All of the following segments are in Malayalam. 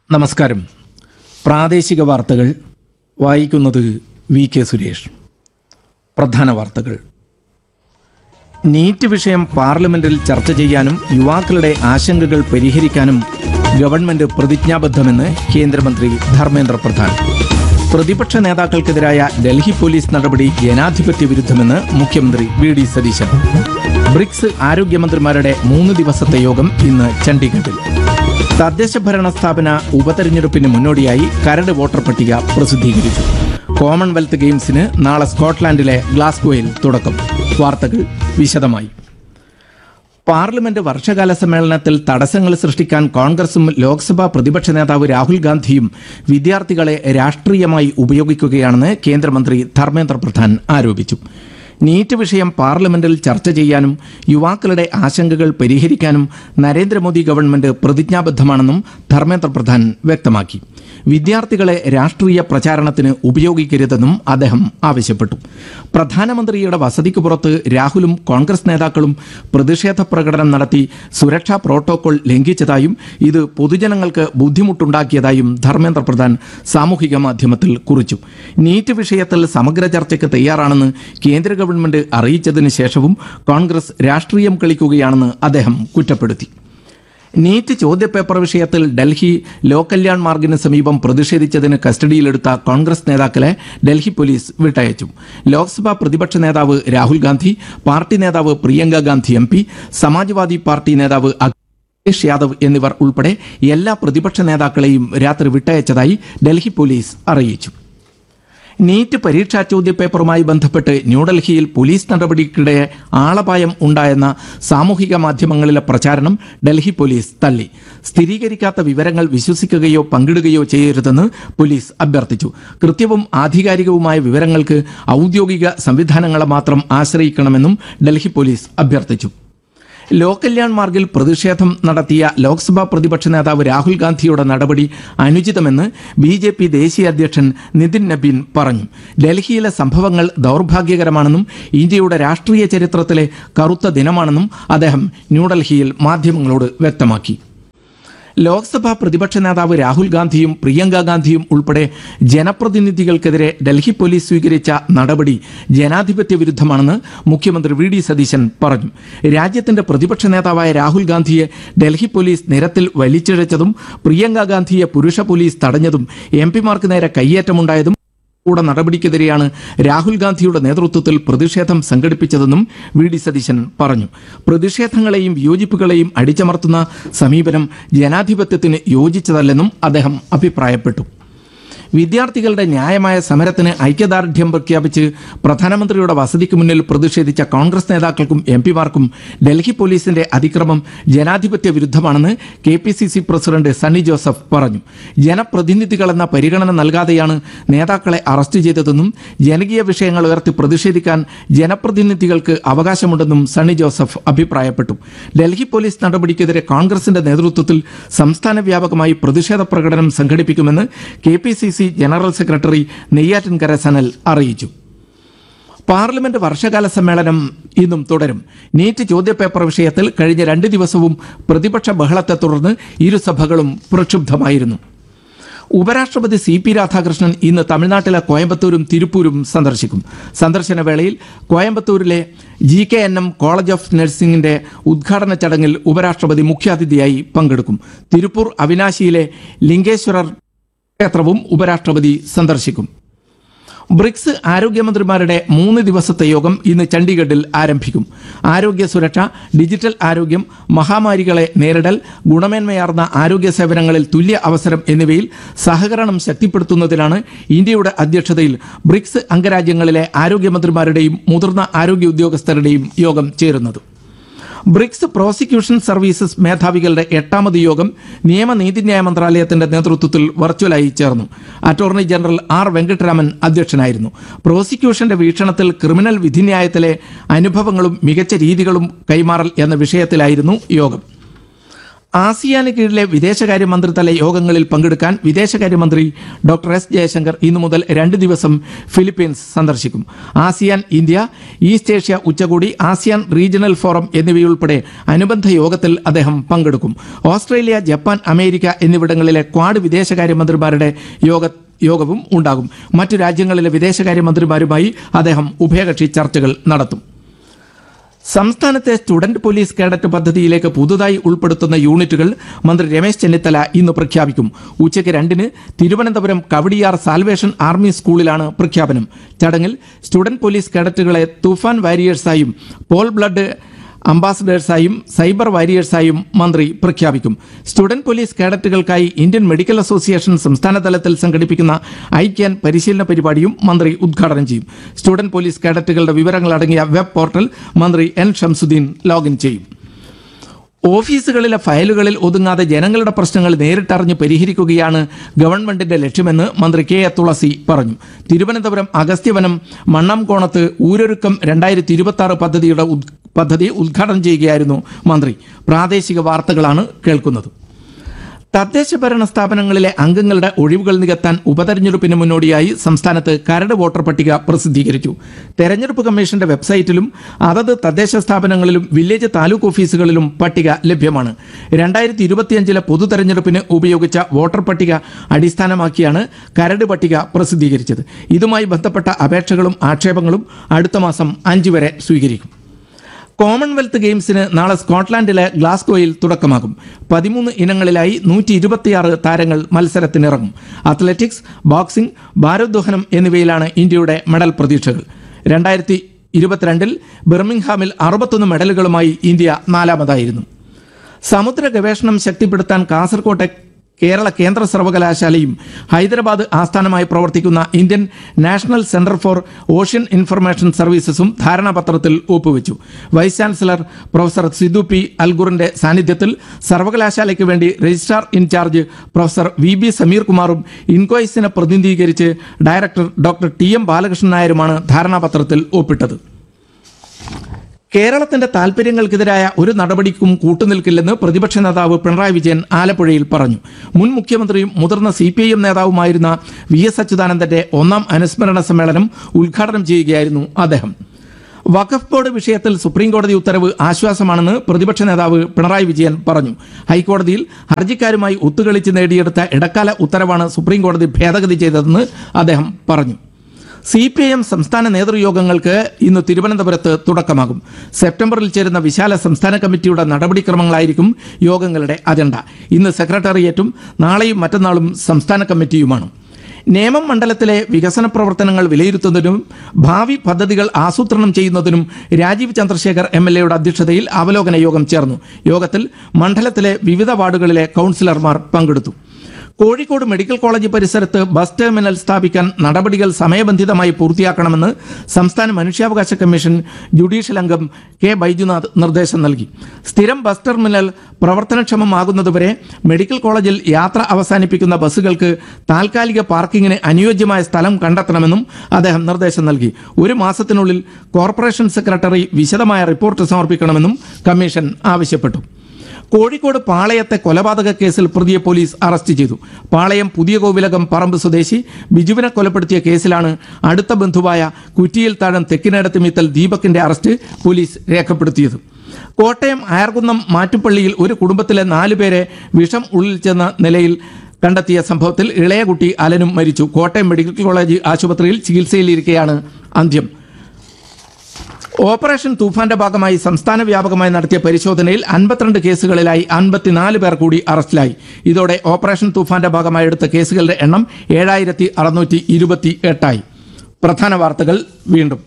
നമസ്കാരം പ്രാദേശിക വാർത്തകൾ വായിക്കുന്നത് വി കെ സുരേഷ് പ്രധാന വാർത്തകൾ നീറ്റ് വിഷയം പാർലമെന്റിൽ ചർച്ച ചെയ്യാനും യുവാക്കളുടെ ആശങ്കകൾ പരിഹരിക്കാനും ഗവൺമെന്റ് പ്രതിജ്ഞാബദ്ധമെന്ന് കേന്ദ്രമന്ത്രി ധർമ്മേന്ദ്ര പ്രധാൻ പ്രതിപക്ഷ നേതാക്കൾക്കെതിരായ ഡൽഹി പോലീസ് നടപടി ജനാധിപത്യ വിരുദ്ധമെന്ന് മുഖ്യമന്ത്രി വി ഡി സതീശൻ ബ്രിക്സ് ആരോഗ്യമന്ത്രിമാരുടെ മൂന്ന് ദിവസത്തെ യോഗം ഇന്ന് ചണ്ഡീഗഡിൽ തദ്ദേശ ഭരണ സ്ഥാപന ഉപതെരഞ്ഞെടുപ്പിന് മുന്നോടിയായി കരട് വോട്ടർ പട്ടിക പ്രസിദ്ധീകരിച്ചു കോമൺവെൽത്ത് ഗെയിംസിന് നാളെ സ്കോട്ട്ലാൻഡിലെ ഗ്ലാസ്ഗോയിൽ തുടക്കം വാർത്തകൾ വിശദമായി പാർലമെന്റ് വർഷകാല സമ്മേളനത്തിൽ തടസ്സങ്ങൾ സൃഷ്ടിക്കാൻ കോൺഗ്രസും ലോക്സഭാ പ്രതിപക്ഷ നേതാവ് രാഹുൽ ഗാന്ധിയും വിദ്യാർത്ഥികളെ രാഷ്ട്രീയമായി ഉപയോഗിക്കുകയാണെന്ന് കേന്ദ്രമന്ത്രി ധർമ്മേന്ദ്ര പ്രധാൻ ആരോപിച്ചു നീറ്റ് വിഷയം പാർലമെന്റിൽ ചർച്ച ചെയ്യാനും യുവാക്കളുടെ ആശങ്കകൾ പരിഹരിക്കാനും നരേന്ദ്രമോദി ഗവൺമെന്റ് പ്രതിജ്ഞാബദ്ധമാണെന്നും ധർമ്മേന്ദ്ര പ്രധാൻ വ്യക്തമാക്കി വിദ്യാർത്ഥികളെ രാഷ്ട്രീയ പ്രചാരണത്തിന് ഉപയോഗിക്കരുതെന്നും അദ്ദേഹം ആവശ്യപ്പെട്ടു പ്രധാനമന്ത്രിയുടെ വസതിക്ക് പുറത്ത് രാഹുലും കോൺഗ്രസ് നേതാക്കളും പ്രതിഷേധ പ്രകടനം നടത്തി സുരക്ഷാ പ്രോട്ടോകോൾ ലംഘിച്ചതായും ഇത് പൊതുജനങ്ങൾക്ക് ബുദ്ധിമുട്ടുണ്ടാക്കിയതായും ധർമ്മേന്ദ്ര പ്രധാൻ സാമൂഹിക മാധ്യമത്തിൽ കുറിച്ചു നീറ്റ് വിഷയത്തിൽ സമഗ്ര ചർച്ചയ്ക്ക് തയ്യാറാണെന്ന് കേന്ദ്ര ഗവൺമെന്റ് അറിയിച്ചതിന് ശേഷവും കോൺഗ്രസ് രാഷ്ട്രീയം കളിക്കുകയാണെന്ന് അദ്ദേഹം കുറ്റപ്പെടുത്തി നീറ്റ് ചോദ്യപേപ്പർ വിഷയത്തിൽ ഡൽഹി ലോകല്യാൺ മാർഗിന് സമീപം പ്രതിഷേധിച്ചതിന് കസ്റ്റഡിയിലെടുത്ത കോൺഗ്രസ് നേതാക്കളെ ഡൽഹി പോലീസ് വിട്ടയച്ചു ലോക്സഭാ പ്രതിപക്ഷ നേതാവ് രാഹുൽ ഗാന്ധി പാർട്ടി നേതാവ് Priyanka Gandhi M P Samajwadi party നേതാവ് അഖിലേഷ് യാദവ് എന്നിവർ ഉൾപ്പെടെ എല്ലാ പ്രതിപക്ഷ നേതാക്കളെയും രാത്രി വിട്ടയച്ചതായി ഡൽഹി പോലീസ് അറിയിച്ചു നീറ്റ് പരീക്ഷാ ചോദ്യപേപ്പറുമായി ബന്ധപ്പെട്ട് ന്യൂഡൽഹിയിൽ പോലീസ് നടപടിക്കിടെ ആളപായം ഉണ്ടായെന്ന സാമൂഹിക മാധ്യമങ്ങളിലെ പ്രചാരണം ഡൽഹി പോലീസ് തള്ളി സ്ഥിരീകരിക്കാത്ത വിവരങ്ങൾ വിശ്വസിക്കുകയോ പങ്കിടുകയോ ചെയ്യരുതെന്ന് പോലീസ് അഭ്യർത്ഥിച്ചു കൃത്യവും ആധികാരികവുമായ വിവരങ്ങൾക്ക് ഔദ്യോഗിക സംവിധാനങ്ങളെ മാത്രം ആശ്രയിക്കണമെന്നും ഡൽഹി പോലീസ് അഭ്യർത്ഥിച്ചു ലോകല്യാൺ മാർഗിൽ പ്രതിഷേധം നടത്തിയ ലോക്സഭാ പ്രതിപക്ഷ നേതാവ് രാഹുൽ ഗാന്ധിയുടെ നടപടി അനുചിതമെന്ന് ബി ജെ പി ദേശീയ അധ്യക്ഷൻ നിതിൻ നബീൻ പറഞ്ഞു ഡൽഹിയിലെ സംഭവങ്ങൾ ദൗർഭാഗ്യകരമാണെന്നും ഇന്ത്യയുടെ രാഷ്ട്രീയ ചരിത്രത്തിലെ കറുത്ത ദിനമാണെന്നും അദ്ദേഹം ന്യൂഡൽഹിയിൽ മാധ്യമങ്ങളോട് വ്യക്തമാക്കി ലോക്സഭാ പ്രതിപക്ഷ നേതാവ് രാഹുൽ ഗാന്ധിയും പ്രിയങ്ക ഗാന്ധിയും ഉൾപ്പെടെ ജനപ്രതിനിധികൾക്കെതിരെ ഡൽഹി പോലീസ് സ്വീകരിച്ച നടപടി ജനാധിപത്യ വിരുദ്ധമാണെന്ന് മുഖ്യമന്ത്രി വി ഡി സതീശൻ പറഞ്ഞു രാജ്യത്തിന്റെ പ്രതിപക്ഷ നേതാവായ രാഹുൽ ഗാന്ധിയെ ഡൽഹി പോലീസ് നിരത്തിൽ വലിച്ചിഴച്ചതും പ്രിയങ്ക ഗാന്ധിയെ പുരുഷ പോലീസ് തടഞ്ഞതും എം പിമാർക്ക് നേരെ കയ്യേറ്റമുണ്ടായതും കൂടെ നടപടിക്കെതിരെയാണ് രാഹുൽ ഗാന്ധിയുടെ നേതൃത്വത്തിൽ പ്രതിഷേധം സംഘടിപ്പിച്ചതെന്നും വി ഡി സതീശൻ പറഞ്ഞു പ്രതിഷേധങ്ങളെയും വിയോജിപ്പുകളെയും അടിച്ചമർത്തുന്ന സമീപനം ജനാധിപത്യത്തിന് യോജിച്ചതല്ലെന്നും അദ്ദേഹം അഭിപ്രായപ്പെട്ടു വിദ്യാർത്ഥികളുടെ ന്യായമായ സമരത്തിന് ഐക്യദാർഢ്യം പ്രഖ്യാപിച്ച് പ്രധാനമന്ത്രിയുടെ വസതിക്ക് മുന്നിൽ പ്രതിഷേധിച്ച കോൺഗ്രസ് നേതാക്കൾക്കും എം പിമാർക്കും ഡൽഹി പോലീസിന്റെ അതിക്രമം ജനാധിപത്യ വിരുദ്ധമാണെന്ന് K P C C president Sunny Joseph പറഞ്ഞു ജനപ്രതിനിധികളെന്ന പരിഗണന നൽകാതെയാണ് നേതാക്കളെ അറസ്റ്റ് ചെയ്തതെന്നും ജനകീയ വിഷയങ്ങൾ ഉയർത്തി പ്രതിഷേധിക്കാൻ ജനപ്രതിനിധികൾക്ക് അവകാശമുണ്ടെന്നും സണ്ണി ജോസഫ് അഭിപ്രായപ്പെട്ടു ഡൽഹി പോലീസ് നടപടിക്കെതിരെ കോൺഗ്രസിന്റെ നേതൃത്വത്തിൽ സംസ്ഥാന വ്യാപകമായി പ്രതിഷേധ പ്രകടനം സംഘടിപ്പിക്കുമെന്ന് K P C C general secretary Neyyattinkara Sanal അറിയിച്ചു പാർലമെന്റ് വർഷകാല സമ്മേളനം ഇന്നും തുടരും നീറ്റ് ചോദ്യപേപ്പർ വിഷയത്തിൽ കഴിഞ്ഞ രണ്ട് ദിവസവും പ്രതിപക്ഷ ബഹളത്തെ തുടർന്ന് ഇരുസഭകളും പ്രക്ഷുബ്ധമായിരുന്നു ഉപരാഷ്ട്രപതി സി പി രാധാകൃഷ്ണൻ ഇന്ന് തമിഴ്നാട്ടിലെ കോയമ്പത്തൂരും തിരുപ്പൂരും സന്ദർശിക്കും സന്ദർശന വേളയിൽ കോയമ്പത്തൂരിലെ G K N M college of നഴ്സിംഗിന്റെ ഉദ്ഘാടന ചടങ്ങിൽ ഉപരാഷ്ട്രപതി മുഖ്യാതിഥിയായി പങ്കെടുക്കും തിരുപ്പൂർ അവിനാശിയിലെ ലിംഗേശ്വരർ ക്ഷേത്രവും ഉപരാഷ്ട്രപതി സന്ദർശിക്കും ബ്രിക്സ് ആരോഗ്യമന്ത്രിമാരുടെ മൂന്ന് ദിവസത്തെ യോഗം ഇന്ന് ചണ്ഡീഗഡിൽ ആരംഭിക്കും ആരോഗ്യ സുരക്ഷ ഡിജിറ്റൽ ആരോഗ്യം മഹാമാരികളെ നേരിടൽ ഗുണമേന്മയാർന്ന ആരോഗ്യ സേവനങ്ങളിൽ തുല്യ അവസരം എന്നിവയിൽ സഹകരണം ശക്തിപ്പെടുത്തുന്നതിനാണ് ഇന്ത്യയുടെ അധ്യക്ഷതയിൽ ബ്രിക്സ് അംഗരാജ്യങ്ങളിലെ ആരോഗ്യമന്ത്രിമാരുടെയും മുതിർന്ന ആരോഗ്യ ഉദ്യോഗസ്ഥരുടെയും യോഗം ചേരുന്നത് ബ്രിക്സ് പ്രോസിക്യൂഷൻ സർവീസസ് മേധാവികളുടെ എട്ടാമത് യോഗം നിയമ നീതിന്യായ മന്ത്രാലയത്തിന്റെ നേതൃത്വത്തിൽ വെർച്വലായി ചേർന്നു അറ്റോർണി ജനറൽ ആർ വെങ്കട്ടരാമൻ അധ്യക്ഷനായിരുന്നു പ്രോസിക്യൂഷന്റെ വീക്ഷണത്തിൽ ക്രിമിനൽ വിധിന്യായത്തിലെ അനുഭവങ്ങളും മികച്ച രീതികളും കൈമാറൽ എന്ന വിഷയത്തിലായിരുന്നു യോഗം ആസിയാന് കീഴിലെ വിദേശകാര്യ മന്ത്രിതല യോഗങ്ങളിൽ പങ്കെടുക്കാൻ വിദേശകാര്യമന്ത്രി ഡോക്ടർ എസ് ജയശങ്കർ ഇന്നു മുതൽ രണ്ട് ദിവസം ഫിലിപ്പീൻസ് സന്ദർശിക്കും ആസിയാൻ ഇന്ത്യ ഈസ്റ്റ് ഏഷ്യ ഉച്ചകോടി ആസിയാൻ റീജിയണൽ ഫോറം എന്നിവയുൾപ്പെടെ അനുബന്ധ യോഗത്തിൽ അദ്ദേഹം പങ്കെടുക്കും ഓസ്ട്രേലിയ ജപ്പാൻ അമേരിക്ക എന്നിവിടങ്ങളിലെ ക്വാഡ് വിദേശകാര്യമന്ത്രിമാരുടെ യോഗ യോഗവും ഉണ്ടാകും മറ്റു രാജ്യങ്ങളിലെ വിദേശകാര്യമന്ത്രിമാരുമായി അദ്ദേഹം ഉഭയകക്ഷി ചർച്ചകൾ നടത്തും സംസ്ഥാനത്തെ സ്റ്റുഡന്റ് പോലീസ് കേഡറ്റ് പദ്ധതിയിലേക്ക് പുതുതായി ഉൾപ്പെടുത്തുന്ന യൂണിറ്റുകൾ മന്ത്രി രമേശ് ചെന്നിത്തല ഇന്ന് പ്രഖ്യാപിക്കും ഉച്ചയ്ക്ക് രണ്ടിന് തിരുവനന്തപുരം കവടിയാർ സാൽവേഷൻ ആർമി സ്കൂളിലാണ് പ്രഖ്യാപനം ചടങ്ങിൽ സ്റ്റുഡന്റ് പോലീസ് കേഡറ്റുകളെ തൂഫാൻ വാരിയേഴ്സായും പോൾ ബ്ലഡ് അംബാസഡേഴ്സായും സൈബർ വാരിയേഴ്സായും മന്ത്രി പ്രഖ്യാപിക്കും സ്റ്റുഡന്റ് പോലീസ് കേഡറ്റുകൾക്കായി ഇന്ത്യൻ മെഡിക്കൽ അസോസിയേഷൻ സംസ്ഥാന തലത്തിൽ സംഘടിപ്പിക്കുന്ന ഐക്യാൻ പരിശീലന പരിപാടിയും മന്ത്രി ഉദ്ഘാടനം ചെയ്യും സ്റ്റുഡന്റ് പോലീസ് കേഡറ്റുകളുടെ വിവരങ്ങൾ അടങ്ങിയ വെബ് പോർട്ടൽ മന്ത്രി എൻ ഷംസുദ്ദീൻ ലോഗിൻ ചെയ്യും ഓഫീസുകളിലെ ഫയലുകളിൽ ഒതുങ്ങാതെ ജനങ്ങളുടെ പ്രശ്നങ്ങൾ നേരിട്ടറിഞ്ഞ് പരിഹരിക്കുകയാണ് ഗവൺമെന്റിന്റെ ലക്ഷ്യമെന്ന് മന്ത്രി കെ എ തുളസി പറഞ്ഞു തിരുവനന്തപുരം അഗസ്ത്യവനം മണ്ണംകോണത്ത് ഊരൊരുക്കം രണ്ടായിരത്തി ഇരുപത്തി ആറ് പദ്ധതിയുടെ ഉദ്- പദ്ധതി ഉദ്ഘാടനം ചെയ്യുകയായിരുന്നു മന്ത്രി പ്രാദേശിക വാർത്തകളാണ് കേൾക്കുന്നത് തദ്ദേശ ഭരണ സ്ഥാപനങ്ങളിലെ അംഗങ്ങളുടെ ഒഴിവുകൾ നികത്താൻ ഉപതെരഞ്ഞെടുപ്പിന് മുന്നോടിയായി സംസ്ഥാനത്ത് കരട് വോട്ടർ പട്ടിക പ്രസിദ്ധീകരിച്ചു തെരഞ്ഞെടുപ്പ് കമ്മീഷന്റെ വെബ്സൈറ്റിലും അതത് തദ്ദേശ സ്ഥാപനങ്ങളിലും വില്ലേജ് താലൂക്ക് ഓഫീസുകളിലും പട്ടിക ലഭ്യമാണ് രണ്ടായിരത്തി ഇരുപത്തിയഞ്ചിലെ പൊതു തെരഞ്ഞെടുപ്പിന് ഉപയോഗിച്ച വോട്ടർ പട്ടിക അടിസ്ഥാനമാക്കിയാണ് കരട് പട്ടിക പ്രസിദ്ധീകരിച്ചത് ഇതുമായി ബന്ധപ്പെട്ട അപേക്ഷകളും ആക്ഷേപങ്ങളും അടുത്ത മാസം അഞ്ച് വരെ സ്വീകരിക്കും കോമൺവെൽത്ത് ഗെയിംസിന് നാളെ സ്കോട്ട്ലാൻഡിലെ ഗ്ലാസ്ഗോയിൽ തുടക്കമാകും പതിമൂന്ന് ഇനങ്ങളിലായി നൂറ്റി ഇരുപത്തിയാറ് താരങ്ങൾ മത്സരത്തിനിറങ്ങും അത്ലറ്റിക്സ് ബോക്സിംഗ് ഭാരോദ്വഹനം എന്നിവയിലാണ് ഇന്ത്യയുടെ മെഡൽ പ്രതീക്ഷകൾ രണ്ടായിരത്തി ഇരുപത്തിരണ്ടിൽ ബിർമിംഗ്ഹാമിൽ അറുപത്തൊന്ന് മെഡലുകളുമായി ഇന്ത്യ നാലാമതായിരുന്നു സമുദ്ര ഗവേഷണം ശക്തിപ്പെടുത്താൻ കാസർകോട്ടെ കേരള കേന്ദ്ര സർവകലാശാലയും ഹൈദരാബാദ് ആസ്ഥാനമായി പ്രവർത്തിക്കുന്ന Indian national centre for ocean information സർവീസസും ധാരണാപത്രത്തിൽ ഒപ്പുവെച്ചു vice chancellor professor Sidhu P അൽഗുറിന്റെ സാന്നിധ്യത്തിൽ സർവകലാശാലയ്ക്ക് വേണ്ടി registrar in charge professor V B Sameer കുമാറും ഇൻകോയ്സിനെ പ്രതിനിധീകരിച്ച് director doctor T M Balakrishnan നായരുമാണ് ധാരണാപത്രത്തിൽ ഒപ്പിട്ടത് കേരളത്തിന്റെ താൽപര്യങ്ങൾക്കെതിരായ ഒരു നടപടിക്കും കൂട്ടുനിൽക്കില്ലെന്ന് പ്രതിപക്ഷ നേതാവ് പിണറായി വിജയൻ ആലപ്പുഴയിൽ പറഞ്ഞു മുൻ മുഖ്യമന്ത്രിയും മുതിർന്ന സി പി ഐ എം നേതാവുമായിരുന്ന വി എസ് അച്യുതാനന്ദന്റെ ഒന്നാം അനുസ്മരണ സമ്മേളനം ഉദ്ഘാടനം ചെയ്യുകയായിരുന്നു അദ്ദേഹം വഖഫ് ബോർഡ് വിഷയത്തിൽ സുപ്രീംകോടതി ഉത്തരവ് ആശ്വാസമാണെന്ന് പ്രതിപക്ഷ നേതാവ് പിണറായി വിജയൻ പറഞ്ഞു ഹൈക്കോടതിയിൽ ഹർജിക്കാരുമായി ഒത്തുകളിച്ച് നേടിയെടുത്ത ഇടക്കാല ഉത്തരവാണ് സുപ്രീംകോടതി ഭേദഗതി ചെയ്തതെന്ന് അദ്ദേഹം പറഞ്ഞു സി പി ഐ എം സംസ്ഥാന നേതൃയോഗങ്ങൾക്ക് ഇന്ന് തിരുവനന്തപുരത്ത് തുടക്കമാകും സെപ്റ്റംബറിൽ ചേരുന്ന വിശാല സംസ്ഥാന കമ്മിറ്റിയുടെ നടപടിക്രമങ്ങളായിരിക്കും യോഗങ്ങളുടെ അജണ്ട ഇന്ന് സെക്രട്ടേറിയറ്റും നാളെയും മറ്റന്നാളും സംസ്ഥാന കമ്മിറ്റിയുമാണ് നേമം മണ്ഡലത്തിലെ വികസന പ്രവർത്തനങ്ങൾ വിലയിരുത്തുന്നതിനും ഭാവി പദ്ധതികൾ ആസൂത്രണം ചെയ്യുന്നതിനും രാജീവ് ചന്ദ്രശേഖർ എം എൽ എയുടെ അധ്യക്ഷതയിൽ അവലോകന യോഗം ചേർന്നു യോഗത്തിൽ മണ്ഡലത്തിലെ വിവിധ വാർഡുകളിലെ കൗൺസിലർമാർ പങ്കെടുത്തു കോഴിക്കോട് മെഡിക്കൽ കോളേജ് പരിസരത്ത് ബസ് ടെർമിനൽ സ്ഥാപിക്കാൻ നടപടികൾ സമയബന്ധിതമായി പൂർത്തിയാക്കണമെന്ന് സംസ്ഥാന മനുഷ്യാവകാശ കമ്മീഷൻ ജുഡീഷ്യൽ അംഗം കെ ബൈജുനാഥ് നിർദ്ദേശം നൽകി സ്ഥിരം ബസ് ടെർമിനൽ പ്രവർത്തനക്ഷമമാകുന്നതുവരെ മെഡിക്കൽ കോളേജിൽ യാത്ര അവസാനിപ്പിക്കുന്ന ബസ്സുകൾക്ക് താൽക്കാലിക പാർക്കിങ്ങിന് അനുയോജ്യമായ സ്ഥലം കണ്ടെത്തണമെന്നും അദ്ദേഹം നിർദ്ദേശം നൽകി ഒരു മാസത്തിനുള്ളിൽ കോർപ്പറേഷൻ സെക്രട്ടറി വിശദമായ റിപ്പോർട്ട് സമർപ്പിക്കണമെന്നും കമ്മീഷൻ ആവശ്യപ്പെട്ടു കോഴിക്കോട് പാളയത്തെ കൊലപാതക കേസിൽ പ്രതിയെ പോലീസ് അറസ്റ്റ് ചെയ്തു പാളയം പുതിയ കോവിലകം പറമ്പ് സ്വദേശി ബിജുവിനെ കൊലപ്പെടുത്തിയ കേസിലാണ് അടുത്ത ബന്ധുവായ കുറ്റിയിൽ താഴം തെക്കിനടത്ത് മിത്തൽ ദീപകിന്റെ അറസ്റ്റ് പോലീസ് രേഖപ്പെടുത്തിയത് കോട്ടയം അയർകുന്നം മാറ്റുപള്ളിയിൽ ഒരു കുടുംബത്തിലെ നാലുപേരെ വിഷം ഉള്ളിൽ ചെന്ന നിലയിൽ കണ്ടെത്തിയ സംഭവത്തിൽ ഇളയ കുട്ടി അലനും മരിച്ചു കോട്ടയം മെഡിക്കൽ കോളേജ് ആശുപത്രിയിൽ ചികിത്സയിലിരിക്കെയാണ് അന്ത്യം ഓപ്പറേഷൻ തൂഫാന്റെ ഭാഗമായി സംസ്ഥാന വ്യാപകമായി നടത്തിയ പരിശോധനയിൽ അൻപത്തിരണ്ട് കേസുകളിലായി അൻപത്തിനാല് പേർ കൂടി അറസ്റ്റിലായി ഇതോടെ ഓപ്പറേഷൻ തൂഫാന്റെ ഭാഗമായി എടുത്ത കേസുകളുടെ എണ്ണം ഏഴായിരത്തി അറുന്നൂറ്റി ഇരുപത്തി എട്ടായി പ്രധാന വാർത്തകൾ വീണ്ടും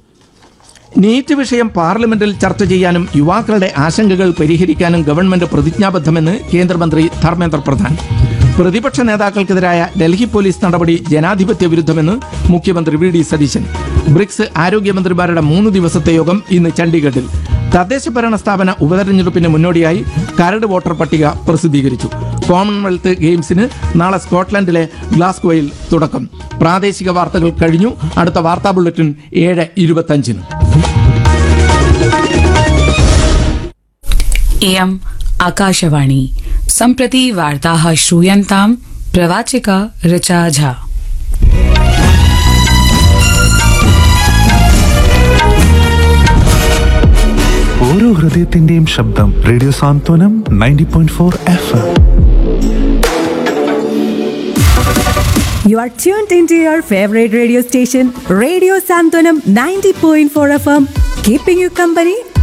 നീറ്റ് വിഷയം പാർലമെന്റിൽ ചർച്ച ചെയ്യാനും യുവാക്കളുടെ ആശങ്കകൾ പരിഹരിക്കാനും ഗവൺമെന്റ് പ്രതിജ്ഞാബദ്ധമെന്ന് കേന്ദ്രമന്ത്രി ധർമ്മേന്ദ്ര പ്രധാൻ പ്രതിപക്ഷ നേതാക്കൾക്കെതിരായ ഡൽഹി പോലീസ് നടപടി ജനാധിപത്യ വിരുദ്ധമെന്ന് മുഖ്യമന്ത്രി വി ഡി സതീശൻ ബ്രിക്സ് ആരോഗ്യമന്ത്രിമാരുടെ മൂന്ന് ദിവസത്തെ യോഗം ഇന്ന് ചണ്ഡീഗഡിൽ തദ്ദേശ ഭരണ സ്ഥാപന ഉപതെരഞ്ഞെടുപ്പിന് മുന്നോടിയായി കരട് വോട്ടർ പട്ടിക പ്രസിദ്ധീകരിച്ചു കോമൺവെൽത്ത് ഗെയിംസിന് നാളെ സ്കോട്ട്ലൻഡിലെ ഗ്ലാസ്ഗോയിൽ തുടക്കം പ്രാദേശിക വാർത്തകൾ കഴിഞ്ഞു അടുത്ത വാർത്താ ബുള്ളറ്റിൻ ഏഴ് ഇരുപത്തഞ്ചിന് इयम् आकाशवाणी सम्प्रति वार्ताः श्रूयन्ताम् प्रवाचिका ऋचा झा ഓരോ ഹൃദയത്തിന്റെയും ശബ്ദം radio Santhwanam ninety point four F M You are tuned into your favorite radio station, Radio Santonam 90.4 FM, keeping you company